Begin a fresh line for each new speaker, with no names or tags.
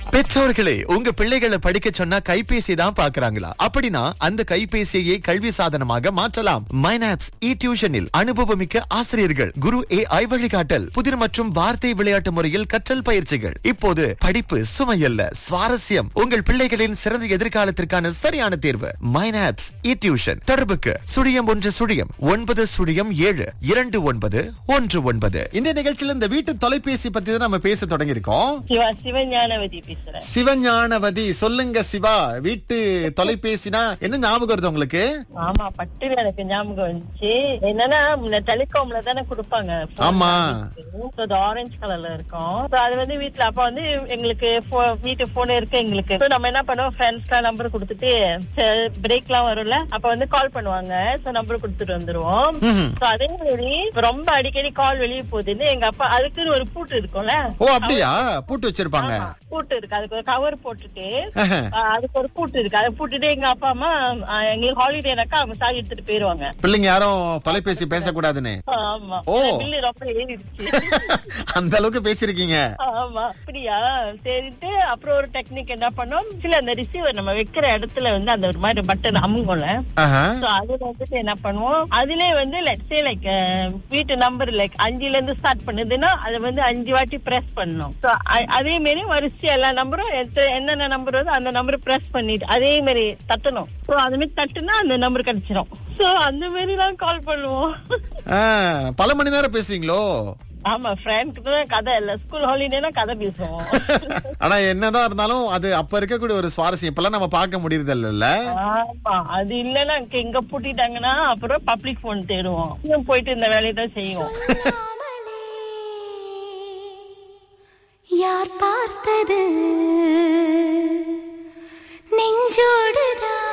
பெற்றோர்களே உங்க பிள்ளைகளை படிக்க சொன்னா கைபேசி தான் பாக்குறாங்களா அப்படின்னா அந்த கைபேசியை கல்வி சாதனமாக மாற்றலாம் மைனாப்ஸ் இ டியூஷனில் அனுபவமிக்க ஆசிரியர்கள் குரு ஏ ஐ வழிகாட்டல் புதிர் மற்றும் வார்த்தை விளையாட்டு முறையில் கற்றல் பயிற்சிகள் இப்போது படிப்பு சுமையல்ல சுவாரஸ்யம் உங்கள் பிள்ளைகளின் சிறந்த எதிர்காலத்திற்கான சரியான தேர்வு மைனாப்ஸ் இ டியூஷன் தொடர்புக்கு சுழியம் ஒன்று சுழியம் ஒன்பது சுழியம் ஏழு இரண்டு ஒன்பது ஒன்று ஒன்பது இந்த நிகழ்ச்சியில இந்த வீட்டு தொலைபேசி பத்தி தான் நம்ம பேச தொடங்கியிருக்கோம்
சிவா சிவஞானவதி பேசுறேன்
சிவஞானவதி சொல்லுங்க சிவா வீட்டு தொலைபேசினா என்ன ஞாபகம் வருது உங்களுக்கு
ஆமா பட்டுல எனக்கு ஞாபகம் வந்துச்சு என்னன்னா முன்ன டெலிகாம்ல தானே கொடுப்பாங்க
ஆமா.
ஆரஞ்சு கலர்ல இருக்கும் So அது வந்து வீட்ல அப்ப வந்து எங்களுக்கு pho- வீட்டு போன் இருக்கு எங்களுக்கு So நம்ம என்ன பண்ணுவோம் ஃப்ரெண்ட்ஸ் நம்பர் கொடுத்துட்டு பிரேக் எல்லாம் வரும்ல அப்ப வந்து கால் பண்ணுவாங்க சோ நம்பர் கொடுத்துட்டு வந்துருவோம்
ம்ஹும்.
So அதே மாதிரி ரொம்ப அடிக்கடி கால் வெளியே போகுதுன்னு எங்க அப்பா அதுக்குன்னு ஒரு பூட்டு இருக்கும்ல
ஓ அப்படியா பூட்டு வச்சிருப்பாங்க
ஆமா, பூட்டு இருக்கு அதுக்கு ஒரு கவர் போட்டுட்டு
ஆஹா.
ஆஹ் அதுக்கு ஒரு பூட்டு இருக்கு அதை பூட்டுட்டு எங்க அப்பா அம்மா ஆஹ் எங்களுக்கு ஹாலிடேனாக்கா அவங்க சாவி எடுத்துட்டு போயிருவாங்க
பிள்ளைங்க யாரும் தொலைபேசி பேசக்கூடாதுன்னு
ஆமா
ஓ.
பில்லு ரொம்ப ஏறிடுச்சு
அந்த அளவுக்கு பேசிருக்கீங்க
ஆமா அப்படியா சரிட்டு அப்புறம் ஒரு டெக்னிக் என்ன பண்ணோம் சில அந்த ரிசீவர் நம்ம வைக்கிற இடத்துல வந்து அந்த ஒரு மாதிரி பட்டன் அமுங்கும்ல
ஆஹா.
So அது வந்துட்டு என்ன பண்ணுவோம் அதுலயே வந்து லெட்ஸ் சே லைக் வீட்டு நம்பர் லைக் அஞ்சுல இருந்து ஸ்டார்ட் பண்ணுதுன்னா அதை வந்து அஞ்சு வாட்டி பிரஸ் பண்ணணும் So அ- அதே மாதிரி வரிசையா எல்லா நம்பரும் என்னென்ன நம்பர் வருதோ அந்த நம்பர் பிரஸ் பண்ணிட்டு அதே மாதிரி தட்டணும் சோ அது மாதிரி தட்டுனா அந்த நம்பர் கிடைச்சிரும் சோ அந்த மாதிரி எல்லாம் கால் பண்ணுவோம்
ஆ, பல மணி நேரம் பேசுவீங்களோ
ஆமா ஃப்ரெண்ட் கதை இல்ல ஸ்கூல் ஹாலிடேனா கதை பேசுவோம்
ஆனா என்னதான் இருந்தாலும் அது அப்ப இருக்கக்கூடிய ஒரு சுவாரஸ்யம் இப்பெல்லாம் நம்ம பார்க்க முடியறது இல்ல
ஆமா அது இல்லன்னா இங்க எங்க பூட்டிட்டாங்கன்னா அப்புறம் பப்ளிக் போன் தேடுவோம் இன்னும் போயிட்டு இந்த வேலையை தான் செய்வோம்
யார் பார்த்தது